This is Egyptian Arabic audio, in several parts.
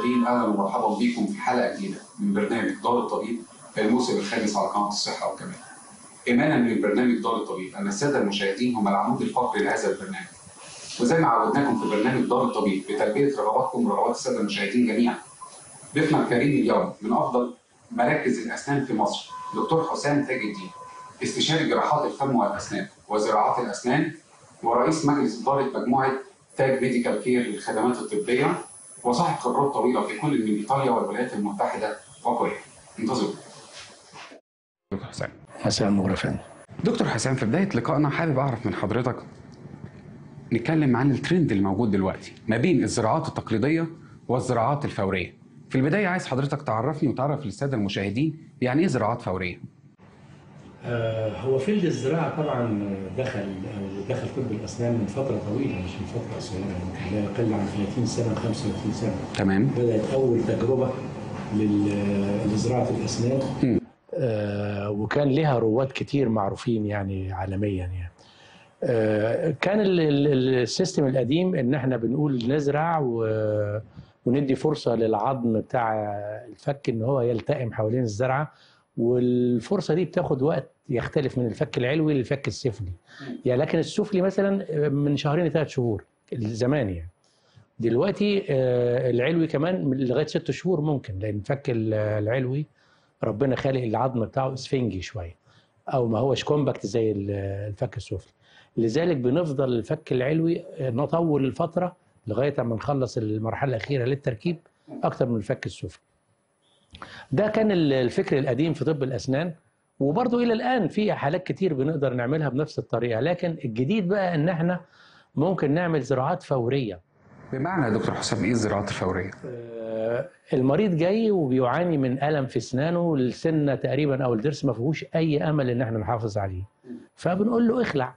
المشاهدين اهلا ومرحبا بكم في حلقه جديده من برنامج دار الطبيب الموسم الخامس على قناه الصحه والكمال. ايمانا من برنامج دار الطبيب ان الساده المشاهدين هم العمود الفقري لهذا البرنامج. وزي ما عودناكم في برنامج دار الطبيب بتلبيه رغباتكم ورغبات الساده المشاهدين جميعا. ضيفنا الكريم اليوم من افضل مراكز الاسنان في مصر دكتور حسام تاج الدين استشاري جراحات الفم والاسنان وزراعات الاسنان ورئيس مجلس اداره مجموعه تاج ميديكال كير للخدمات الطبيه وصاحب خبرات طويله في كل من ايطاليا والولايات المتحده وكوريا. انتظروا. دكتور حسام. مساء النور يا فندم. دكتور حسام في بدايه لقائنا حابب اعرف من حضرتك نتكلم عن الترند الموجود دلوقتي ما بين الزراعات التقليديه والزراعات الفوريه. في البدايه عايز حضرتك تعرفني وتعرف للساده المشاهدين يعني ايه زراعات فوريه؟ آه هو فيلد الزراعه طبعا دخل او دخل طب الاسنان من فتره طويله مش من فتره قصيره يمكن لا يقل عن 30 سنه 35 سنه تمام بدات اول تجربه لل- لزراعه الاسنان مم. آه وكان لها رواد كتير معروفين يعني عالميا يعني آه كان ال- ال- السيستم القديم ان احنا بنقول نزرع و وندي فرصه للعظم بتاع الفك ان هو يلتئم حوالين الزرعه والفرصه دي بتاخد وقت يختلف من الفك العلوي للفك السفلي يعني لكن السفلي مثلا من شهرين لثلاث شهور زمان يعني دلوقتي آه، العلوي كمان من لغايه ست شهور ممكن لان الفك ال- العلوي ربنا خالق العظم بتاعه اسفنجي شويه او ما هوش كومباكت زي ال- الفك السفلي لذلك بنفضل الفك العلوي آه، نطول الفتره لغايه ما نخلص المرحله الاخيره للتركيب اكتر من الفك السفلي ده كان ال- الفكر القديم في طب الاسنان وبرضه الى الان في حالات كتير بنقدر نعملها بنفس الطريقه لكن الجديد بقى ان احنا ممكن نعمل زراعات فوريه بمعنى يا دكتور حسام ايه الزراعات الفوريه؟ آه، المريض جاي وبيعاني من الم في اسنانه السنه تقريبا او الضرس ما فيهوش اي امل ان احنا نحافظ عليه فبنقول له اخلع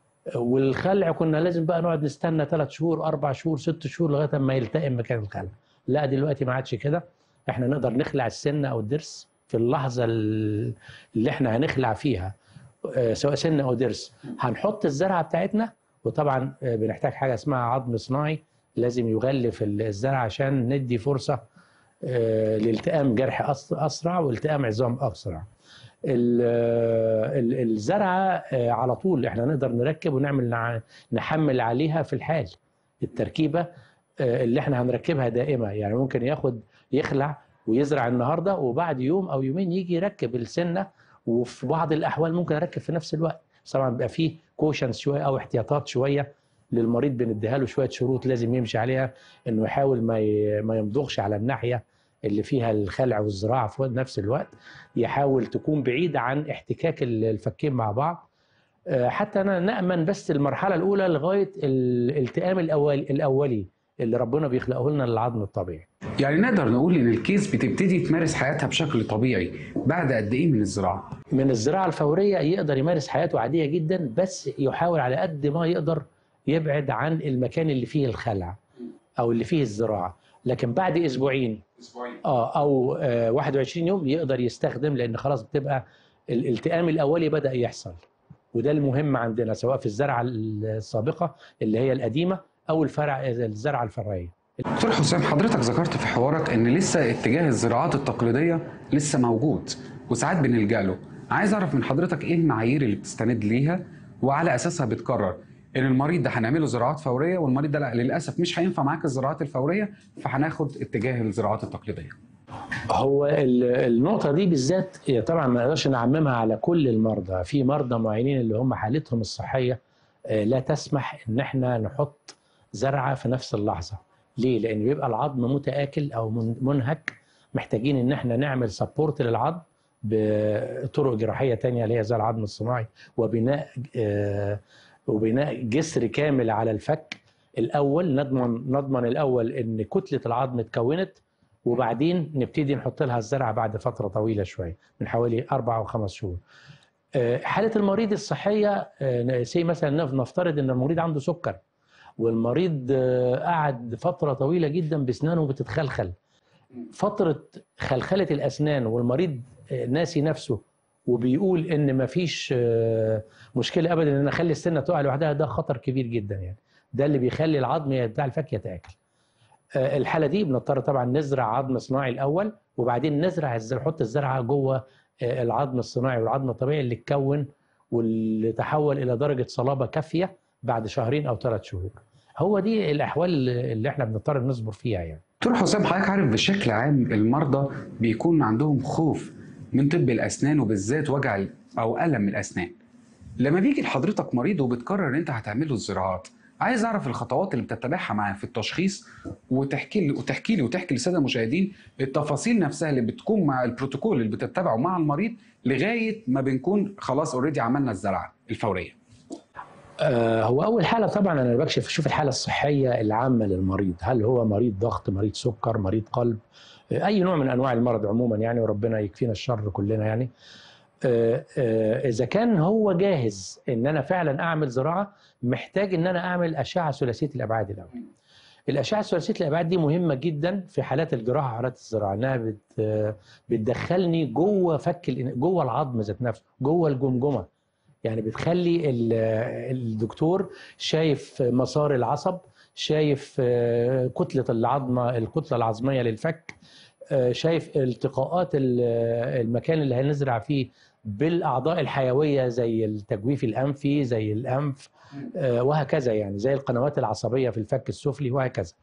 والخلع كنا لازم بقى نقعد نستنى ثلاث شهور اربع شهور ست شهور لغايه ما يلتئم مكان الخلع لا دلوقتي ما عادش كده احنا نقدر نخلع السنه او الضرس في اللحظه ال- اللي احنا هنخلع فيها آه، سواء سنه او ضرس هنحط الزرعه بتاعتنا وطبعا آه، بنحتاج حاجه اسمها عظم صناعي لازم يغلف الزرع عشان ندي فرصه آه، لالتئام جرح أس- اسرع والتئام عظام اسرع ال- ال- الزرعه آه، على طول احنا نقدر نركب ونعمل نع- نحمل عليها في الحال التركيبه آه، اللي احنا هنركبها دائمه يعني ممكن ياخد يخلع ويزرع النهارده وبعد يوم او يومين يجي يركب السنه وفي بعض الاحوال ممكن اركب في نفس الوقت بس طبعا بيبقى فيه كوشنز شويه او احتياطات شويه للمريض بنديها له شويه شروط لازم يمشي عليها انه يحاول ما ي- ما يمضغش على الناحيه اللي فيها الخلع والزراعه في نفس الوقت يحاول تكون بعيده عن احتكاك ال- الفكين مع بعض آه، حتى أنا نامن بس المرحله الاولى لغايه الالتئام الاولي الاولي اللي ربنا بيخلقه لنا للعظم الطبيعي يعني نقدر نقول ان الكيس بتبتدي تمارس حياتها بشكل طبيعي بعد قد ايه من الزراعه؟ من الزراعه الفوريه يقدر يمارس حياته عاديه جدا بس يحاول على قد ما يقدر يبعد عن المكان اللي فيه الخلع او اللي فيه الزراعه لكن بعد اسبوعين اسبوعين اه او آه 21 يوم يقدر يستخدم لان خلاص بتبقى الالتئام الاولي بدا يحصل وده المهم عندنا سواء في الزرعه السابقه اللي هي القديمه او الفرع الزرعه الفرعيه دكتور حسام حضرتك ذكرت في حوارك ان لسه اتجاه الزراعات التقليديه لسه موجود وساعات بنلجا له عايز اعرف من حضرتك ايه المعايير اللي بتستند ليها وعلى اساسها بتقرر ان المريض ده هنعمله زراعات فوريه والمريض ده لا للاسف مش هينفع معاك الزراعات الفوريه فهناخد اتجاه الزراعات التقليديه هو ال- النقطة دي بالذات هي طبعا ما نقدرش نعممها على كل المرضى، في مرضى معينين اللي هم حالتهم الصحية آه، لا تسمح ان احنا نحط زرعة في نفس اللحظة. ليه؟ لأن بيبقى العظم متآكل أو من- منهك محتاجين ان احنا نعمل سبورت للعظم بطرق جراحية تانية اللي هي زي العظم الصناعي وبناء آه، وبناء جسر كامل على الفك الأول نضمن نضمن الأول ان كتلة العظم اتكونت وبعدين نبتدي نحط لها الزرعه بعد فتره طويله شويه من حوالي اربع او خمس شهور. آه، حاله المريض الصحيه سي مثلا نف- نفترض ان المريض عنده سكر والمريض آه، قعد فتره طويله جدا باسنانه بتتخلخل. فتره خلخله الاسنان والمريض آه، ناسي نفسه وبيقول ان مفيش آه، مشكله ابدا ان اخلي السنه تقع لوحدها ده خطر كبير جدا يعني. ده اللي بيخلي العظم بتاع الفك يتاكل. آه، الحاله دي بنضطر طبعا نزرع عظم صناعي الاول وبعدين نزرع الزرع نحط الزرعه جوه آه، العظم الصناعي والعظم الطبيعي اللي اتكون واللي تحول الى درجه صلابه كافيه بعد شهرين او ثلاث شهور هو دي الاحوال اللي احنا بنضطر نصبر فيها يعني دكتور حسام حضرتك عارف بشكل عام المرضى بيكون عندهم خوف من طب الاسنان وبالذات وجع ال- او الم الاسنان لما بيجي لحضرتك مريض وبتقرر ان انت هتعمل له الزراعات عايز اعرف الخطوات اللي بتتبعها معاه في التشخيص وتحكي لي وتحكي لي وتحكي للساده المشاهدين التفاصيل نفسها اللي بتكون مع البروتوكول اللي بتتبعه مع المريض لغايه ما بنكون خلاص اوريدي عملنا الزرعه الفوريه آه، هو اول حاله طبعا انا بكشف اشوف الحاله الصحيه العامه للمريض هل هو مريض ضغط مريض سكر مريض قلب آه، اي نوع من انواع المرض عموما يعني وربنا يكفينا الشر كلنا يعني آه، آه، اذا كان هو جاهز ان انا فعلا اعمل زراعه محتاج ان انا اعمل اشعه ثلاثيه الابعاد الاول الاشعه الثلاثيه الابعاد دي مهمه جدا في حالات الجراحه وحالات الزراعه انها بت آه، بتدخلني جوه فك الإن- جوه العظم ذات نفسه جوه الجمجمه يعني بتخلي ال- الدكتور شايف مسار العصب شايف آه، كتله العظمه الكتله العظميه للفك آه، شايف التقاءات ال- المكان اللي هنزرع فيه بالاعضاء الحيويه زي التجويف الانفي زي الانف آه، وهكذا يعني زي القنوات العصبيه في الفك السفلي وهكذا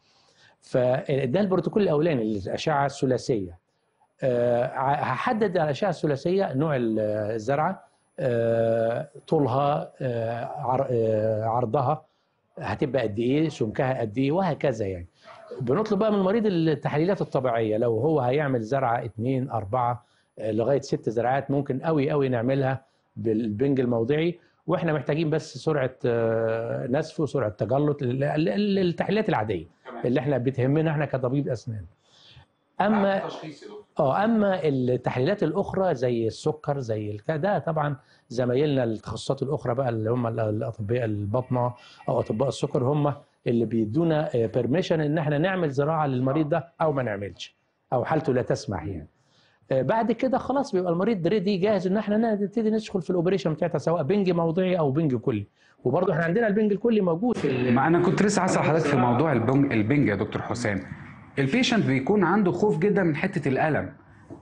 فده البروتوكول الاولاني الاشعه الثلاثيه آه، هحدد الاشعه الثلاثيه نوع الزرعه آه، طولها آه، عر- آه، عرضها هتبقى قد ايه سمكها قد ايه وهكذا يعني بنطلب بقى من المريض التحليلات الطبيعيه لو هو هيعمل زرعه اثنين اربعه آه، لغايه ست زرعات ممكن قوي قوي نعملها بالبنج الموضعي واحنا محتاجين بس سرعه آه، نسف وسرعه تجلط ال- ال- التحليلات العاديه اللي احنا بتهمنا احنا كطبيب اسنان اما التشخيص يا دكتور. اه اما التحليلات الاخرى زي السكر زي الك... ده طبعا زمايلنا التخصصات الاخرى بقى اللي هم ال- الاطباء البطنه او اطباء السكر هم اللي بيدونا بيرميشن ان احنا نعمل زراعه للمريض ده او ما نعملش او حالته لا تسمح يعني آه، بعد كده خلاص بيبقى المريض ريدي جاهز ان احنا نبتدي ندخل في الاوبريشن بتاعتها سواء بنج موضعي او بنج كلي وبرضه احنا عندنا البنج الكلي موجود في ال- ما انا كنت لسه هسال حضرتك في موضوع البنج البنج يا دكتور حسام البيشنت بيكون عنده خوف جدا من حته الالم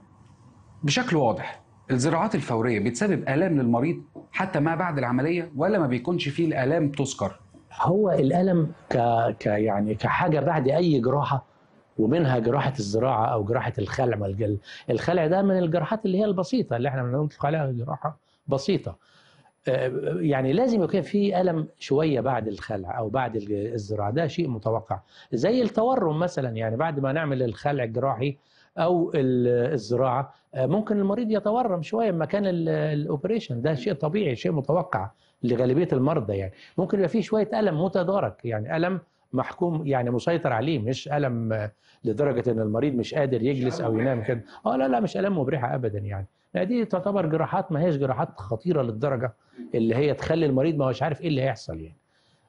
بشكل واضح الزراعات الفوريه بتسبب الام للمريض حتى ما بعد العمليه ولا ما بيكونش فيه الالام تذكر هو الالم ك... ك يعني كحاجه بعد اي جراحه ومنها جراحه الزراعه او جراحه الخلع ما الج- الخلع ده من الجراحات اللي هي البسيطه اللي احنا بنطلق عليها جراحه بسيطه آه، يعني لازم يكون في الم شويه بعد الخلع او بعد الج- الزراعه ده شيء متوقع زي التورم مثلا يعني بعد ما نعمل الخلع الجراحي او ال- الزراعه آه، ممكن المريض يتورم شويه مكان ال- الاوبريشن ده شيء طبيعي شيء متوقع لغالبيه المرضى يعني ممكن يبقى فيه شويه الم متدارك يعني الم محكوم يعني مسيطر عليه مش الم آه، لدرجه ان المريض مش قادر يجلس او ينام كده اه لا لا مش الام مبرحه ابدا يعني لا دي تعتبر جراحات ما هيش جراحات خطيره للدرجه اللي هي تخلي المريض ما هوش عارف ايه اللي هيحصل يعني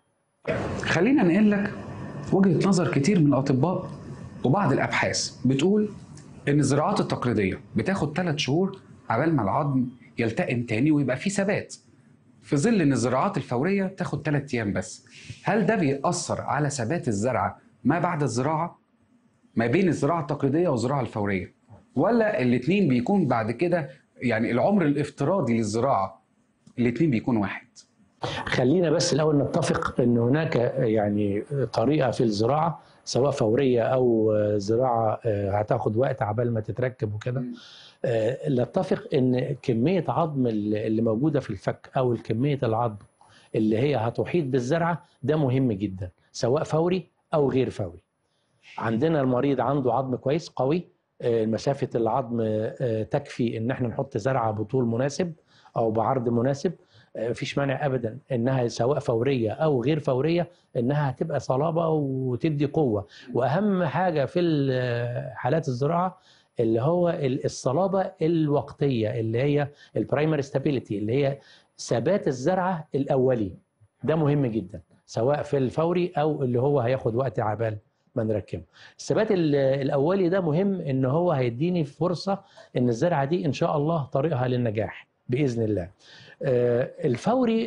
خلينا ننقل لك وجهه نظر كتير من الاطباء وبعض الابحاث بتقول ان الزراعات التقليديه بتاخد ثلاث شهور عبال ما العظم يلتئم تاني ويبقى فيه ثبات في ظل ان الزراعات الفوريه تاخد ثلاث ايام بس هل ده بيأثر على ثبات الزرعه ما بعد الزراعه ما بين الزراعه التقليديه والزراعه الفوريه ولا الاثنين بيكون بعد كده يعني العمر الافتراضي للزراعه الاثنين بيكون واحد خلينا بس الاول نتفق ان هناك يعني طريقه في الزراعه سواء فوريه او زراعه هتاخد وقت عبال ما تتركب وكده آه، نتفق ان كميه عظم اللي موجوده في الفك او كميه العظم اللي هي هتحيط بالزرعه ده مهم جدا سواء فوري او غير فوري عندنا المريض عنده عظم كويس قوي آه، مسافه العظم آه، تكفي ان احنا نحط زرعه بطول مناسب او بعرض مناسب آه، مفيش مانع ابدا انها سواء فوريه او غير فوريه انها هتبقى صلابه وتدي قوه واهم حاجه في ال- حالات الزراعه اللي هو ال- الصلابه الوقتيه اللي هي البرايمري ستابيليتي اللي هي ثبات الزرعه الاولي ده مهم جدا سواء في الفوري او اللي هو هياخد وقت عبال ما نركبه الثبات ال- الاولي ده مهم ان هو هيديني فرصه ان الزرعه دي ان شاء الله طريقها للنجاح باذن الله آه، الفوري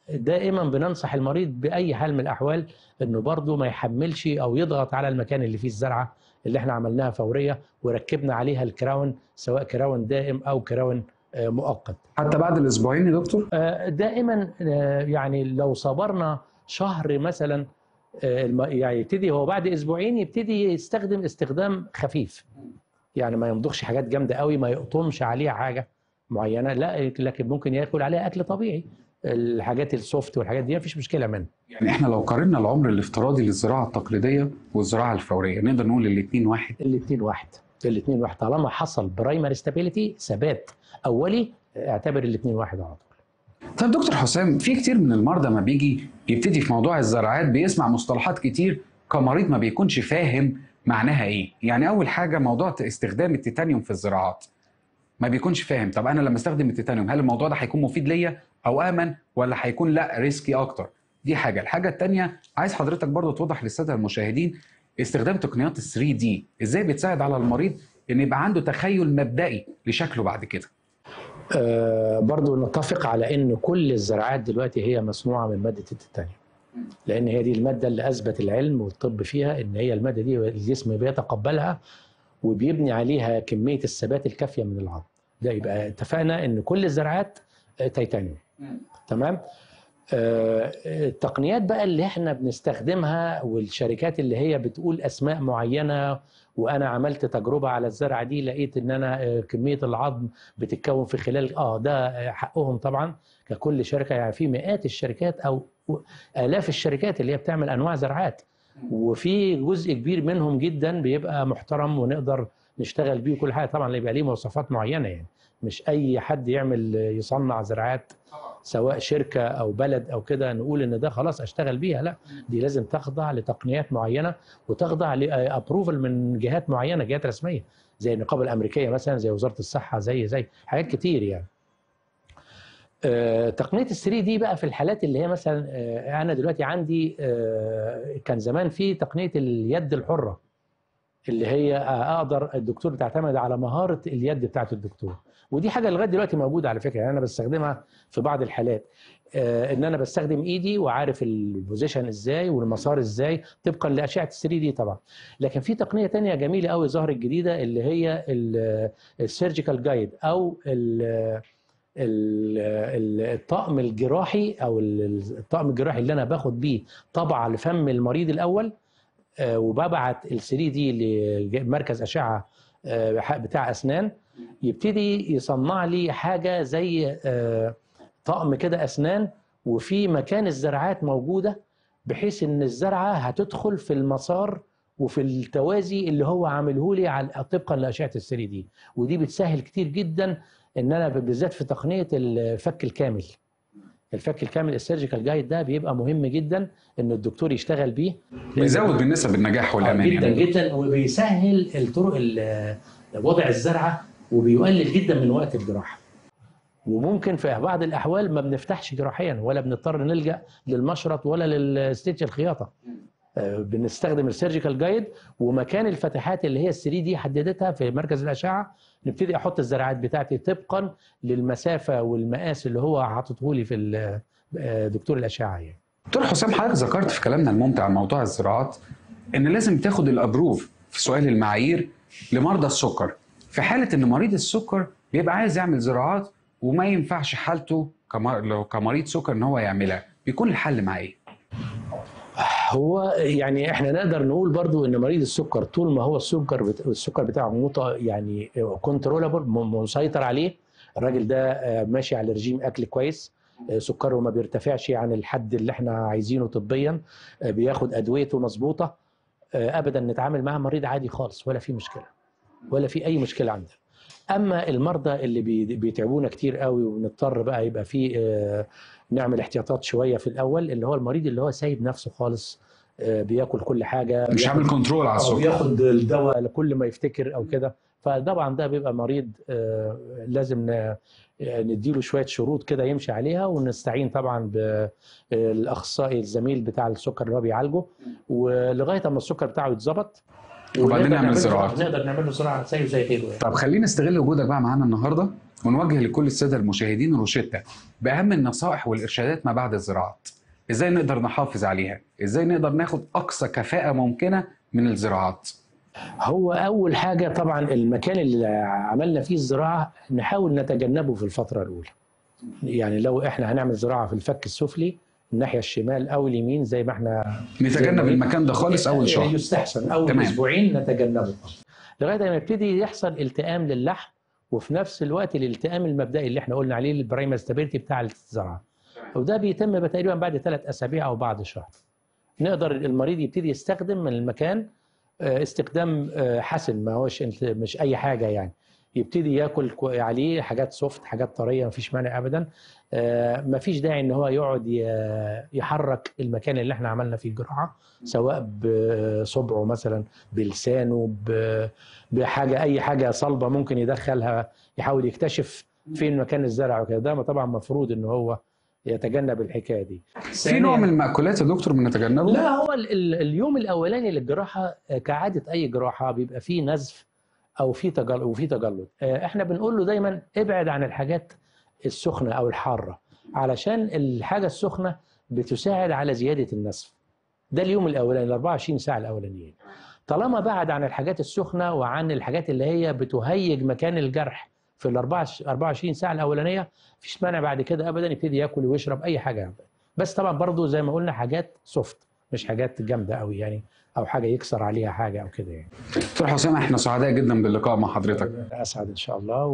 دائما بننصح المريض باي حال من الاحوال انه برضه ما يحملش او يضغط على المكان اللي فيه الزرعه اللي احنا عملناها فوريه وركبنا عليها الكراون سواء كراون دائم او كراون آه، مؤقت حتى بعد الاسبوعين يا دكتور آه، دائما آه، يعني لو صبرنا شهر مثلا آه، الم- يعني يبتدي هو بعد اسبوعين يبتدي يستخدم استخدام خفيف يعني ما يمضغش حاجات جامده قوي ما يقطمش عليها حاجه معينه لا لكن ممكن ياكل عليها اكل طبيعي الحاجات السوفت والحاجات دي مفيش مشكله منها يعني احنا لو قارنا العمر الافتراضي للزراعه التقليديه والزراعه الفوريه نقدر نقول الاثنين واحد الاثنين واحد الاثنين واحد طالما حصل برايمري ستابيليتي ثبات اولي اعتبر الاثنين واحد على طول طيب دكتور حسام في كتير من المرضى ما بيجي يبتدي في موضوع الزراعات بيسمع مصطلحات كتير كمريض ما بيكونش فاهم معناها ايه يعني اول حاجه موضوع استخدام التيتانيوم في الزراعات ما بيكونش فاهم طب انا لما استخدم التيتانيوم هل الموضوع ده هيكون مفيد ليا او امن ولا هيكون لا ريسكي اكتر دي حاجه الحاجه الثانيه عايز حضرتك برضو توضح للساده المشاهدين استخدام تقنيات ال 3 دي ازاي بتساعد على المريض ان يبقى عنده تخيل مبدئي لشكله بعد كده آه برضو نتفق على ان كل الزراعات دلوقتي هي مصنوعه من ماده التيتانيوم لان هي دي الماده اللي اثبت العلم والطب فيها ان هي الماده دي الجسم بيتقبلها وبيبني عليها كميه الثبات الكافيه من العظم ده يبقى اتفقنا ان كل الزراعات آه، تيتانيوم تمام آه، التقنيات بقى اللي احنا بنستخدمها والشركات اللي هي بتقول اسماء معينه وانا عملت تجربه على الزرعه دي لقيت ان انا آه، كميه العظم بتتكون في خلال اه ده آه، حقهم طبعا ككل شركه يعني في مئات الشركات او الاف الشركات اللي هي بتعمل انواع زراعات وفي جزء كبير منهم جدا بيبقى محترم ونقدر نشتغل بيه كل حاجه طبعا يبقى ليه مواصفات معينه يعني مش اي حد يعمل يصنع زراعات سواء شركه او بلد او كده نقول ان ده خلاص اشتغل بيها لا دي لازم تخضع لتقنيات معينه وتخضع لابروفل من جهات معينه جهات رسميه زي النقابه الامريكيه مثلا زي وزاره الصحه زي زي حاجات كتير يعني آه، تقنيه ال 3 دي بقى في الحالات اللي هي مثلا آه، انا دلوقتي عندي آه، كان زمان في تقنيه اليد الحره اللي هي آه، اقدر الدكتور بتعتمد على مهاره اليد بتاعت الدكتور ودي حاجه لغايه دلوقتي موجوده على فكره يعني انا بستخدمها في بعض الحالات آه، ان انا بستخدم ايدي وعارف البوزيشن ازاي والمسار ازاي طبقا لاشعه ال 3 دي طبعا لكن في تقنيه تانية جميله قوي ظهرت جديده اللي هي السيرجيكال جايد او ال ال- ل- الطقم الجراحي او ال- الطقم الجراحي اللي انا باخد بيه طبعه لفم المريض الاول آه، وببعت ال 3 دي لمركز اشعه آه، بتاع اسنان يبتدي يصنع لي حاجه زي آه، طقم كده اسنان وفي مكان الزرعات موجوده بحيث ان الزرعه هتدخل في المسار وفي التوازي اللي هو عامله لي على طبقا لاشعه ال 3 دي ودي بتسهل كتير جدا ان انا بالذات في تقنيه الفك الكامل الفك الكامل السيرجيكال جايد ده بيبقى مهم جدا ان الدكتور يشتغل بيه بيزود من نسب النجاح آه، والامان جدا يعني جدا وبيسهل الطرق ال- وضع الزرعه وبيقلل جدا من وقت الجراحه وممكن في بعض الاحوال ما بنفتحش جراحيا ولا بنضطر نلجا للمشرط ولا للستيتش الخياطه آه، بنستخدم السيرجيكال جايد ومكان الفتحات اللي هي ال 3 دي حددتها في مركز الاشعه نبتدي احط الزراعات بتاعتي طبقا للمسافه والمقاس اللي هو حاططه لي في ال- آه، دكتور الاشعه يعني دكتور حسام حضرتك ذكرت في كلامنا الممتع عن موضوع الزراعات ان لازم تاخد الابروف في سؤال المعايير لمرضى السكر في حاله ان مريض السكر بيبقى عايز يعمل زراعات وما ينفعش حالته كمر... لو كمريض سكر ان هو يعملها بيكون الحل معاه ايه هو يعني احنا نقدر نقول برضو ان مريض السكر طول ما هو السكر بت... السكر بتاعه مط... يعني كنترولابل مسيطر عليه الراجل ده آه، ماشي على رجيم اكل كويس آه، سكره ما بيرتفعش عن الحد اللي احنا عايزينه طبيا آه، بياخد ادويته مظبوطه آه، ابدا نتعامل معاه مريض عادي خالص ولا في مشكله ولا في اي مشكله عندنا اما المرضى اللي بي- بيتعبونا كتير قوي ونضطر بقى يبقى في آه، نعمل احتياطات شويه في الاول اللي هو المريض اللي هو سايب نفسه خالص آه، بياكل كل حاجه مش عامل كنترول على او السكر بياخد الدواء لكل ما يفتكر او كده فطبعا ده بيبقى مريض آه، لازم ن- نديله شويه شروط كده يمشي عليها ونستعين طبعا بالاخصائي الزميل بتاع السكر اللي هو بيعالجه ولغايه اما السكر بتاعه يتظبط وبعدين ونقدر نعمل له- زراعات. نقدر نعمل له زراعه زيه زي غيره يعني. طب خلينا نستغل وجودك بقى معانا النهارده ونوجه لكل الساده المشاهدين روشته باهم النصائح والارشادات ما بعد الزراعات ازاي نقدر نحافظ عليها ازاي نقدر ناخد اقصى كفاءه ممكنه من الزراعات هو اول حاجه طبعا المكان اللي عملنا فيه الزراعه نحاول نتجنبه في الفتره الاولى يعني لو احنا هنعمل زراعه في الفك السفلي الناحيه الشمال او اليمين زي ما احنا نتجنب المكان ده خالص اول شهر يستحسن اول تمام. اسبوعين نتجنبه لغايه ما يبتدي يحصل التئام للحم وفي نفس الوقت الالتئام المبدئي اللي احنا قلنا عليه البرايم ستابيليتي بتاع الزراعه وده بيتم تقريبا بعد ثلاث اسابيع او بعد شهر نقدر المريض يبتدي يستخدم من المكان آه، استخدام آه، حسن ما هوش انت- مش اي حاجه يعني يبتدي ياكل كو- عليه حاجات سوفت حاجات طريه مفيش مانع ابدا آه، مفيش داعي ان هو يقعد ي- يحرك المكان اللي احنا عملنا فيه الجراحه سواء بصبعه مثلا بلسانه ب- بحاجه اي حاجه صلبه ممكن يدخلها يحاول يكتشف فين مكان الزرع وكده ده طبعا مفروض ان هو يتجنب الحكايه دي في نوع من المأكولات يا دكتور بنتجنبه لا هو ال- ال- اليوم الاولاني للجراحه آه، كعاده اي جراحه بيبقى فيه نزف او في تجلط وفي تجلط آه، احنا بنقول له دايما ابعد عن الحاجات السخنه او الحاره علشان الحاجه السخنه بتساعد على زياده النزف ده اليوم الاولاني ال 24 ساعه الاولانيين طالما بعد عن الحاجات السخنه وعن الحاجات اللي هي بتهيج مكان الجرح في ال 24 ساعه الاولانيه مفيش مانع بعد كده ابدا يبتدي ياكل ويشرب اي حاجه بس طبعا برضو زي ما قلنا حاجات سوفت مش حاجات جامده قوي يعني او حاجه يكسر عليها حاجه او كده يعني دكتور حسام احنا سعداء جدا باللقاء مع حضرتك اسعد ان شاء الله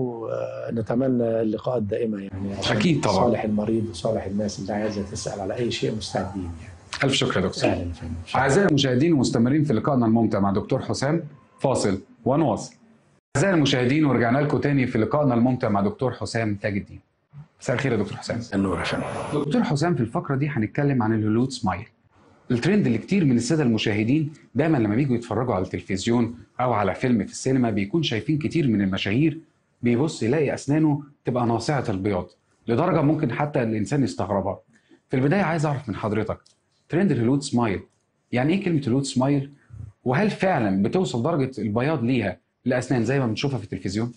ونتمنى اللقاء الدائمه يعني عشان أكيد طبعاً. صالح المريض وصالح الناس اللي عايزه تسال على اي شيء مستعدين يعني الف شكر يا دكتور اهلا يا فندم أعزائي المشاهدين ومستمرين في لقائنا الممتع مع دكتور حسام فاصل ونواصل. أعزائي المشاهدين ورجعنا لكم تاني في لقائنا الممتع مع دكتور حسام تاج الدين. مساء الخير يا دكتور حسام. النور يا فندم دكتور حسام في الفقرة دي هنتكلم عن الهولود سمايل. الترند اللي كتير من السادة المشاهدين دايما لما بييجوا يتفرجوا على التلفزيون أو على فيلم في السينما بيكون شايفين كتير من المشاهير بيبص يلاقي أسنانه تبقى ناصعة البياض لدرجة ممكن حتى الإنسان يستغربها. في البداية عايز أعرف من حضرتك ترند الهولود سمايل يعني ايه كلمه هولود سمايل وهل فعلا بتوصل درجه البياض ليها لاسنان زي ما بنشوفها في التلفزيون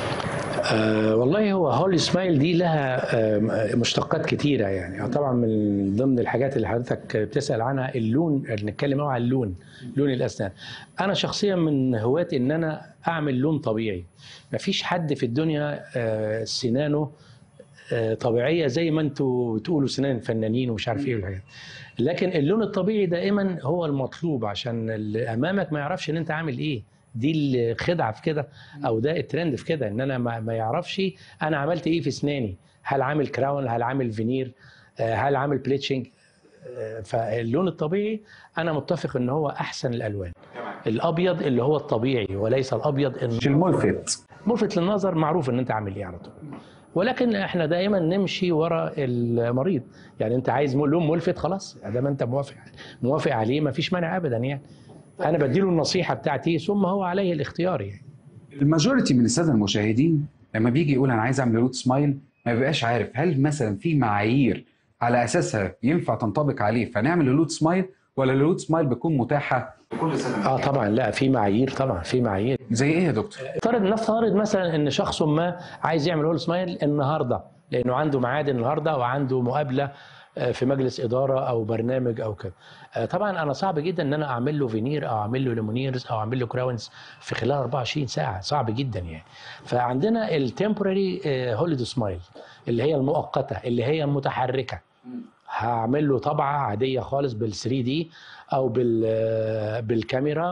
آه والله هو هولي سمايل دي لها آه مشتقات كتيرة يعني طبعا من ضمن الحاجات اللي حضرتك بتسأل عنها اللون نتكلم أوي عن اللون لون الأسنان أنا شخصيا من هواة إن أنا أعمل لون طبيعي مفيش حد في الدنيا آه سنانه آه طبيعية زي ما انتوا بتقولوا سنان فنانين ومش عارف ايه والحاجات لكن اللون الطبيعي دائما هو المطلوب عشان اللي امامك ما يعرفش ان انت عامل ايه دي الخدعه في كده او ده الترند في كده ان انا ما, ما يعرفش انا عملت ايه في اسناني هل عامل كراون هل عامل فينير آه، هل عامل بليتشنج آه، فاللون الطبيعي انا متفق ان هو احسن الالوان الابيض اللي هو الطبيعي وليس الابيض مش الملفت ملفت للنظر معروف ان انت عامل ايه على طول ولكن احنا دائما نمشي ورا المريض يعني انت عايز لون ملفت خلاص ما انت موافق موافق عليه ما فيش مانع ابدا يعني انا بديله النصيحه بتاعتي ثم هو عليه الاختيار يعني الماجوريتي من الساده المشاهدين لما بيجي يقول انا عايز اعمل هولود سمايل ما بيبقاش عارف هل مثلا في معايير على اساسها ينفع تنطبق عليه فنعمل هولود سمايل ولا الهولود سمايل بتكون متاحه كل سنه اه طبعا لا في معايير طبعا في معايير زي ايه يا دكتور افترض نفترض مثلا ان شخص ما عايز يعمل هول سمايل النهارده لانه عنده ميعاد النهارده وعنده مقابله آه، في مجلس اداره او برنامج او كده آه، طبعا انا صعب جدا ان انا اعمل له فينير او اعمل له ليمونيرز او اعمل له كراونز في خلال 24 ساعه صعب جدا يعني فعندنا التمبرري هوليد سمايل اللي هي المؤقته اللي هي متحركه هعمل له طبعه عاديه خالص بال 3 دي او بال بالكاميرا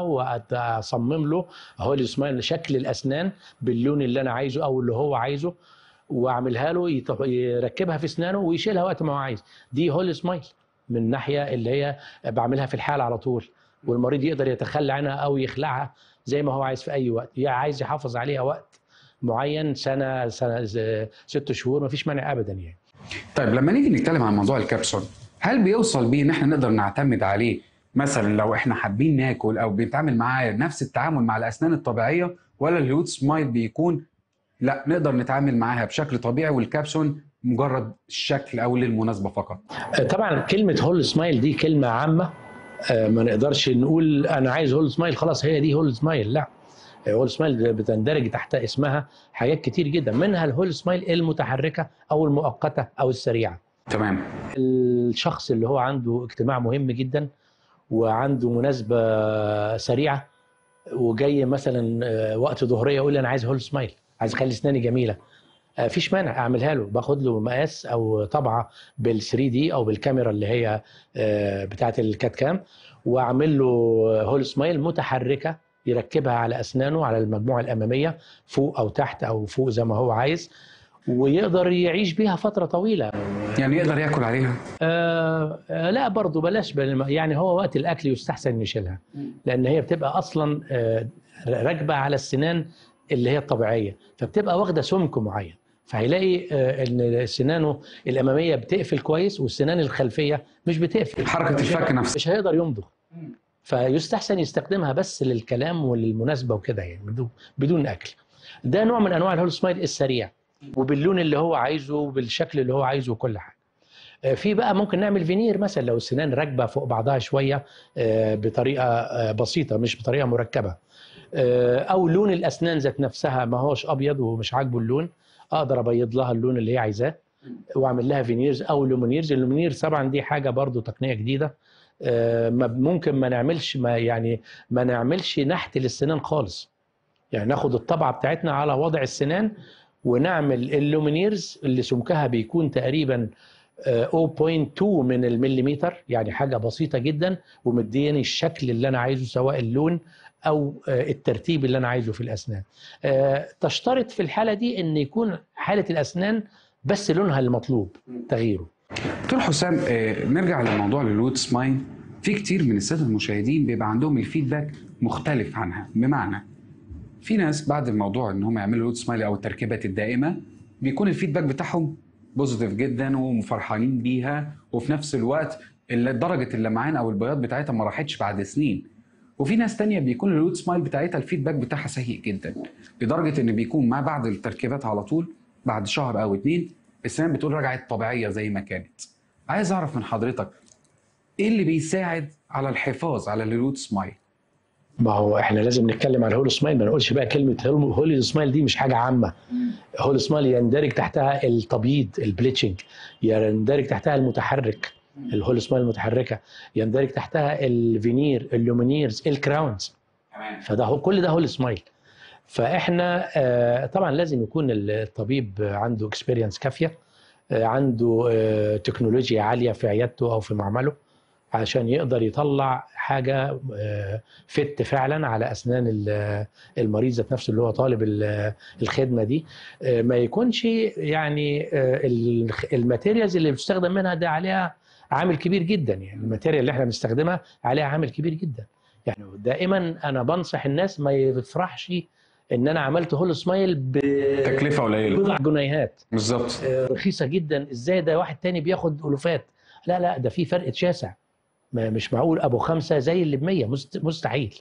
واصمم له هولي سمايل شكل الاسنان باللون اللي انا عايزه او اللي هو عايزه واعملها له يط- يركبها في اسنانه ويشيلها وقت ما هو عايز دي هولي سمايل من ناحيه اللي هي بعملها في الحال على طول والمريض يقدر يتخلى عنها او يخلعها زي ما هو عايز في اي وقت يا عايز يحافظ عليها وقت معين سنه سنه ز- ست شهور مفيش مانع ابدا يعني طيب لما نيجي نتكلم عن موضوع الكبسول هل بيوصل بيه ان احنا نقدر نعتمد عليه مثلا لو احنا حابين ناكل او بنتعامل معاه نفس التعامل مع الاسنان الطبيعيه ولا الهيوت سمايل بيكون لا نقدر نتعامل معاها بشكل طبيعي والكبسول مجرد الشكل او للمناسبه فقط طبعا كلمة هول سمايل دي كلمة عامة آه، ما نقدرش نقول أنا عايز هول سمايل خلاص هي دي هول سمايل لا هول سمايل بتندرج تحت اسمها حاجات كتير جدا منها الهول سمايل المتحركه او المؤقته او السريعه تمام الشخص اللي هو عنده اجتماع مهم جدا وعنده مناسبه سريعه وجاي مثلا آه، وقت ظهريه يقول لي انا عايز هول سمايل عايز اخلي اسناني جميله آه، فيش مانع اعملها له باخد له مقاس او طبعه بال 3 دي او بالكاميرا اللي هي آه، بتاعه الكات كام واعمل له هول سمايل متحركه يركبها على اسنانه على المجموعه الاماميه فوق او تحت او فوق زي ما هو عايز ويقدر يعيش بيها فتره طويله يعني يقدر ياكل عليها آه آه، لا برضه بلاش بال- يعني هو وقت الاكل يستحسن نشيلها لان هي بتبقى اصلا آه، راكبه على السنان اللي هي الطبيعيه فبتبقى واخده سمك معين فهيلاقي آه، ان سنانه الاماميه بتقفل كويس والسنان الخلفيه مش بتقفل حركة الفك نفسها. مش هيقدر يمضغ فيستحسن يستخدمها بس للكلام وللمناسبه وكده يعني بدون بدون اكل ده نوع من انواع الهول سمايل السريع وباللون اللي هو عايزه وبالشكل اللي هو عايزه وكل حاجه آه، في بقى ممكن نعمل فينير مثلا لو السنان راكبه فوق بعضها شويه آه، بطريقه آه، بسيطه مش بطريقه مركبه آه، او لون الاسنان ذات نفسها ما هوش ابيض ومش عاجبه اللون اقدر ابيض لها اللون اللي هي عايزاه واعمل لها فينيرز او لومينيرز اللومينيرز طبعا دي حاجه برضو تقنيه جديده آه، ما- ممكن ما نعملش ما يعني ما نعملش نحت للسنان خالص يعني ناخد الطبعه بتاعتنا على وضع السنان ونعمل اللومينيرز اللي سمكها بيكون تقريبا آه، 0.2 من المليمتر يعني حاجه بسيطه جدا ومديني الشكل اللي انا عايزه سواء اللون او آه، الترتيب اللي انا عايزه في الاسنان آه، تشترط في الحاله دي ان يكون حاله الاسنان بس لونها المطلوب تغييره دكتور حسام آه، نرجع لموضوع الروت سمايل في كتير من الساده المشاهدين بيبقى عندهم الفيدباك مختلف عنها بمعنى في ناس بعد الموضوع ان هم يعملوا روت سمايل او التركيبات الدائمه بيكون الفيدباك بتاعهم بوزيتيف جدا ومفرحانين بيها وفي نفس الوقت اللي- درجه اللمعان او البياض بتاعتها ما راحتش بعد سنين وفي ناس تانية بيكون الروت سمايل بتاعتها الفيدباك بتاعها سيء جدا لدرجه ان بيكون ما بعد التركيبات على طول بعد شهر او اتنين السنان بتقول رجعت طبيعيه زي ما كانت عايز اعرف من حضرتك ايه اللي بيساعد على الحفاظ على الروت سمايل ما هو احنا لازم نتكلم على الهول سمايل ما نقولش بقى كلمه هول- هول سمايل دي مش حاجه عامه هول سمايل يندرج تحتها التبييض البليتشنج يندرج تحتها المتحرك الهول سمايل المتحركه يندرج تحتها الفينير اللومينيرز الكراونز تمام فده هو كل ده هول سمايل فاحنا آه، طبعا لازم يكون الطبيب عنده اكسبيرينس كافيه آه، عنده آه، تكنولوجيا عاليه في عيادته او في معمله عشان يقدر يطلع حاجه آه، فت فعلا على اسنان ال- المريض ذات نفسه اللي هو طالب ال- الخدمه دي آه، ما يكونش يعني آه، ال- الماتيريالز اللي بتستخدم منها ده عليها عامل كبير جدا يعني الماتيريال اللي احنا بنستخدمها عليها عامل كبير جدا يعني دائما انا بنصح الناس ما يفرحش ان انا عملت هول سمايل ب- تكلفه قليله بضع جنيهات بالظبط آه، رخيصه جدا ازاي ده واحد تاني بياخد الوفات لا لا ده في فرق شاسع ما مش معقول ابو خمسه زي اللي ب 100 مست- مستحيل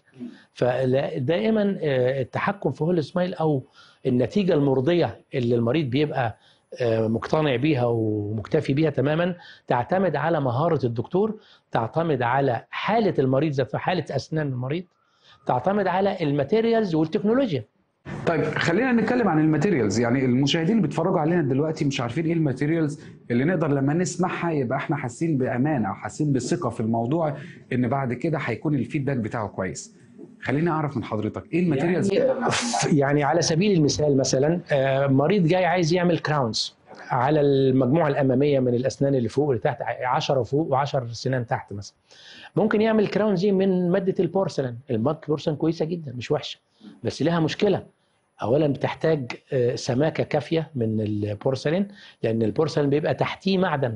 فدائما التحكم في هول سمايل او النتيجه المرضيه اللي المريض بيبقى آه، مقتنع بيها ومكتفي بيها تماما تعتمد على مهاره الدكتور تعتمد على حاله المريض ذات حاله اسنان المريض تعتمد على الماتيريالز والتكنولوجيا طيب خلينا نتكلم عن الماتيريالز يعني المشاهدين اللي بيتفرجوا علينا دلوقتي مش عارفين ايه الماتيريالز اللي نقدر لما نسمعها يبقى احنا حاسين بامان او حاسين بثقه في الموضوع ان بعد كده هيكون الفيدباك بتاعه كويس خليني اعرف من حضرتك ايه الماتيريالز يعني, يعني على سبيل المثال مثلا آه، مريض جاي عايز يعمل كراونز على المجموعه الاماميه من الاسنان اللي فوق واللي تحت 10 فوق و10 سنان تحت مثلا ممكن يعمل كراونز دي من ماده البورسلين الماده البورسلين كويسه جدا مش وحشه بس لها مشكله اولا بتحتاج آه، سماكه كافيه من البورسلين لان البورسلين بيبقى تحتيه معدن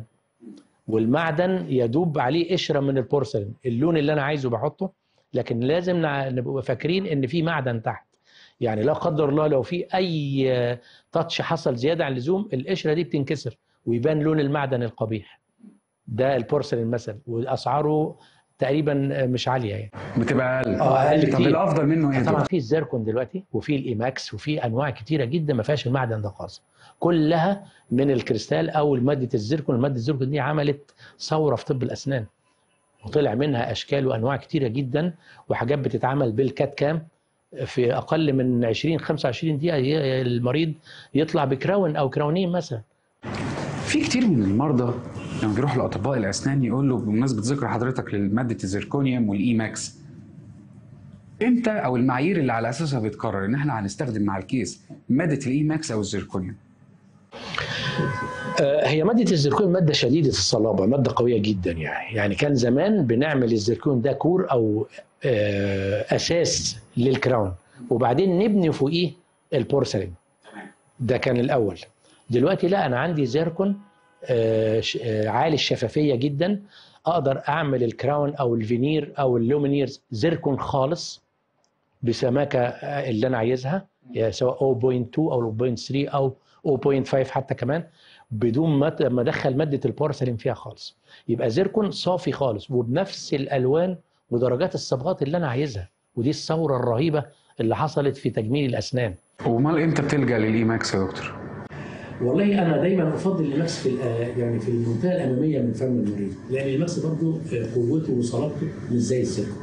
والمعدن يدوب عليه قشره من البورسلين اللون اللي انا عايزه بحطه لكن لازم نع- نبقى فاكرين ان في معدن تحت يعني لا قدر الله لو في اي آه، تاتش حصل زياده عن اللزوم القشره دي بتنكسر ويبان لون المعدن القبيح ده البورسلين مثلا واسعاره تقريبا آه، مش عاليه يعني بتبقى اقل اه اقل طب كتير الافضل منه ايه طبعا طبعا في الزيركون دلوقتي وفي الايماكس وفي انواع كتيره جدا ما فيهاش المعدن ده خالص كلها من الكريستال او ماده الزيركون ماده الزيركون دي عملت ثوره في طب الاسنان وطلع منها اشكال وانواع كتيره جدا وحاجات بتتعمل بالكات كام في اقل من 20 25 دقيقه ي- المريض يطلع بكراون او كراونين مثلا في كتير من المرضى لما بيروحوا لاطباء الاسنان يقول له بمناسبه ذكر حضرتك لماده الزيركونيوم والاي ماكس امتى او المعايير اللي على اساسها بيتقرر ان احنا هنستخدم مع الكيس ماده الاي ماكس او الزيركونيوم آه، هي مادة الزيركون مادة شديدة الصلابة مادة قوية جدا يعني يعني كان زمان بنعمل الزيركون ده كور أو آه، أساس للكراون وبعدين نبني فوقيه البورسلين تمام ده كان الأول دلوقتي لا أنا عندي زيركون آه، ش- آه، عالي الشفافية جدا أقدر أعمل الكراون أو الفينير أو اللومينيرز زيركون خالص بسماكة آه، اللي أنا عايزها يا سواء 0.2 أو 0.3 أو 0.5 حتى كمان بدون ما ما ادخل ماده البورسلين فيها خالص يبقى زيركون صافي خالص وبنفس الالوان ودرجات الصبغات اللي انا عايزها ودي الثوره الرهيبه اللي حصلت في تجميل الاسنان وامال امتى بتلجا للاي ماكس يا دكتور والله انا دايما افضل الماكس في يعني في المنطقه الاماميه من فم المريض لان الماكس برضه قوته وصلابته مش زي الزيركون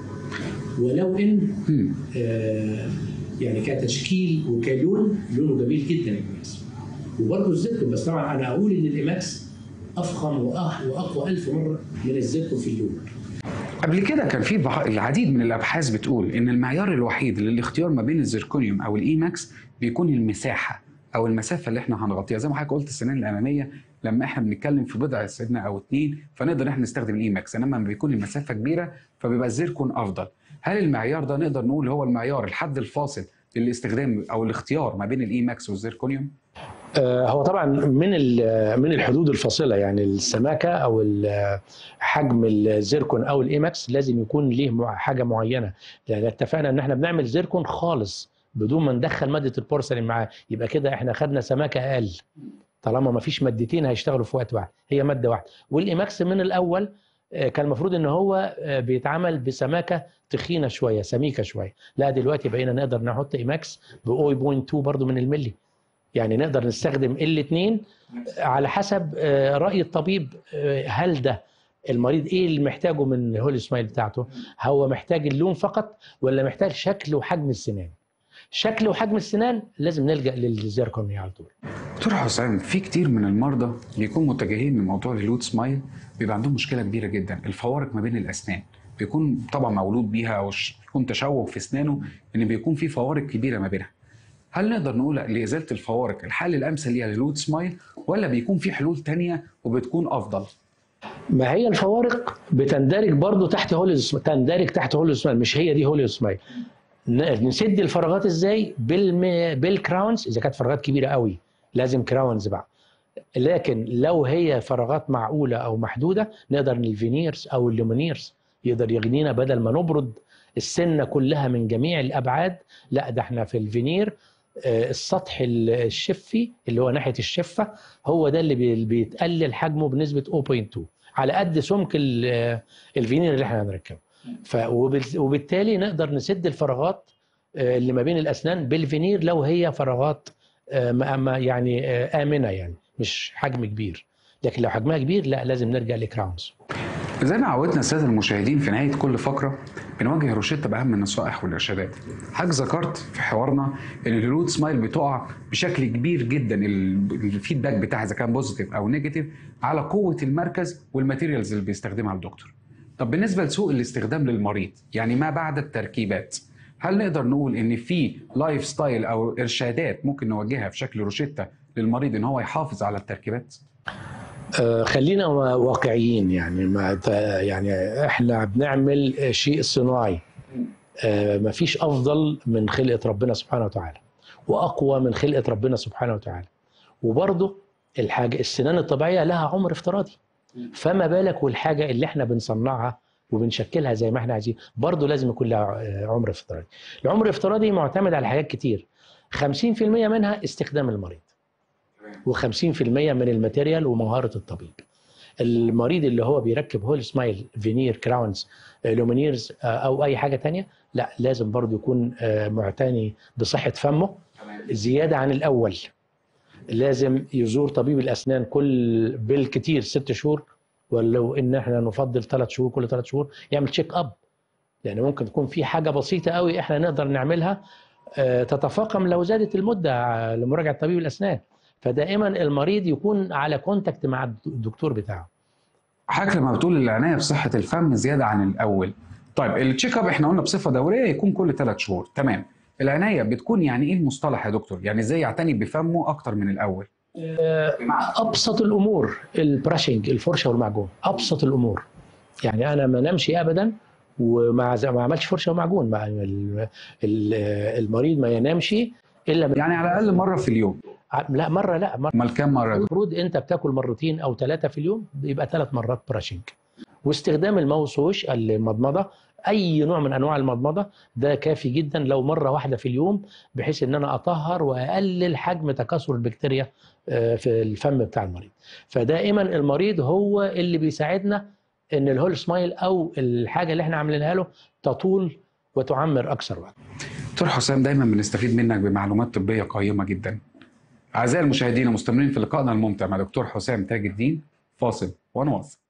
ولو ان مم. آه، يعني كتشكيل وكلون لونه جميل جدا الماكس وبرضه الزيركون بس طبعا انا اقول ان الايماكس افخم وأح واقوى ألف مره من الزيركون في اللون قبل كده كان في بع- العديد من الابحاث بتقول ان المعيار الوحيد للاختيار ما بين الزيركونيوم او الاي ماكس بيكون المساحه او المسافه اللي احنا هنغطيها زي ما حضرتك قلت السنان الاماميه لما احنا بنتكلم في بضع سنه او اتنين فنقدر احنا نستخدم الاي ماكس انما لما بيكون المسافه كبيره فبيبقى الزيركون افضل هل المعيار ده نقدر نقول هو المعيار الحد الفاصل للاستخدام او الاختيار ما بين الاي ماكس والزيركونيوم آه، هو طبعا من ال- من الحدود الفاصله يعني السماكه او ال- حجم الزيركون او الايماكس لازم يكون ليه مع- حاجه معينه لان اتفقنا ان احنا بنعمل زيركون خالص بدون ما ندخل ماده البورسلين معاه يبقى كده احنا خدنا سماكه اقل طالما ما فيش مادتين هيشتغلوا في وقت واحد هي ماده واحده والايماكس من الاول آه، كان المفروض ان هو آه، بيتعمل بسماكه تخينه شويه سميكه شويه لا دلوقتي بقينا نقدر نحط ايماكس ب 0.2 برضو من الملي يعني نقدر نستخدم الاثنين على حسب آه، راي الطبيب آه، هل ده المريض ايه اللي محتاجه من الهولي سمايل بتاعته هو محتاج اللون فقط ولا محتاج شكل وحجم السنان شكل وحجم السنان لازم نلجا للزيركون على طول دكتور حسام في كتير من المرضى بيكونوا متجهين من موضوع الهلود سمايل بيبقى عندهم مشكله كبيره جدا الفوارق ما بين الاسنان بيكون طبعا مولود بيها او ش- يكون تشوه في اسنانه ان بيكون في فوارق كبيره ما بينها هل نقدر نقول لازاله الفوارق الحل الامثل ليها الهلود سمايل ولا بيكون في حلول تانية وبتكون افضل ما هي الفوارق بتندرج برضو تحت هولي تندرج تحت هولي سمايل مش هي دي هولي سمايل ن- نسد الفراغات ازاي بالم... بالكراونز اذا كانت فراغات كبيره قوي لازم كراونز بقى لكن لو هي فراغات معقوله او محدوده نقدر الفينيرز او اللومينيرز يقدر يغنينا بدل ما نبرد السنه كلها من جميع الابعاد لا ده احنا في الفينير آه، السطح ال- الشفي اللي هو ناحيه الشفه هو ده اللي بي- بيتقلل حجمه بنسبه 0.2 على قد سمك ال- آه، الفينير اللي احنا هنركبه ف وبال- وبالتالي نقدر نسد الفراغات آه، اللي ما بين الاسنان بالفينير لو هي فراغات آه، ما- ما- يعني آه، امنه يعني مش حجم كبير لكن لو حجمها كبير لا لازم نرجع لكراونز زي ما عودنا الساده المشاهدين في نهايه كل فقره بنوجه روشته باهم النصائح والارشادات. حضرتك ذكرت في حوارنا ان الهلود سمايل بتقع بشكل كبير جدا ال- الفيدباك بتاعها اذا كان بوزيتيف او نيجاتيف على قوه المركز والماتيريالز اللي بيستخدمها الدكتور. طب بالنسبه لسوء الاستخدام للمريض يعني ما بعد التركيبات هل نقدر نقول ان في لايف ستايل او ارشادات ممكن نوجهها في شكل روشته للمريض ان هو يحافظ على التركيبات؟ آه، خلينا واقعيين يعني ما ت- يعني احنا بنعمل شيء صناعي آه، مفيش افضل من خلقه ربنا سبحانه وتعالى واقوى من خلقه ربنا سبحانه وتعالى وبرضه الحاجه السنان الطبيعيه لها عمر افتراضي فما بالك والحاجه اللي احنا بنصنعها وبنشكلها زي ما احنا عايزين برضه لازم يكون لها آه، عمر افتراضي العمر الافتراضي معتمد على حاجات كتير 50% منها استخدام المريض و50% من الماتيريال ومهاره الطبيب المريض اللي هو بيركب هول سمايل فينير كراونز آه، لومينيرز آه، او اي حاجه تانية لا لازم برضو يكون آه، معتني بصحه فمه زياده عن الاول لازم يزور طبيب الاسنان كل بالكتير ست شهور ولو ان احنا نفضل ثلاث شهور كل ثلاث شهور يعمل تشيك اب لان ممكن تكون في حاجه بسيطه قوي احنا نقدر نعملها آه، تتفاقم لو زادت المده ع- لمراجعه طبيب الاسنان فدائما المريض يكون على كونتاكت مع الد- الدكتور بتاعه حضرتك لما بتقول العنايه بصحه الفم زياده عن الاول طيب التشيك اب احنا قلنا بصفه دوريه يكون كل ثلاث شهور تمام العنايه بتكون يعني ايه المصطلح يا دكتور يعني ازاي يعتني بفمه اكتر من الاول آه، بمعنى ابسط الامور البراشنج الفرشه والمعجون ابسط الامور يعني انا ما نمشي ابدا وما ز- ما عملش فرشه ومعجون مع ال- ال- المريض ما ينامش الا من يعني على الاقل مره في اليوم ع- لا مره لا مره امال كام مره المفروض انت بتاكل مرتين او ثلاثه في اليوم يبقى ثلاث مرات براشنج واستخدام الماوس ووش المضمضه اي نوع من انواع المضمضه ده كافي جدا لو مره واحده في اليوم بحيث ان انا اطهر واقلل حجم تكاثر البكتيريا آه، في الفم بتاع المريض فدائما المريض هو اللي بيساعدنا ان الهول سمايل او الحاجه اللي احنا عاملينها له تطول وتعمر اكثر وقت دكتور حسام دايما بنستفيد منك بمعلومات طبيه قيمه جدا اعزائي المشاهدين مستمرين في لقائنا الممتع مع دكتور حسام تاج الدين فاصل ونواصل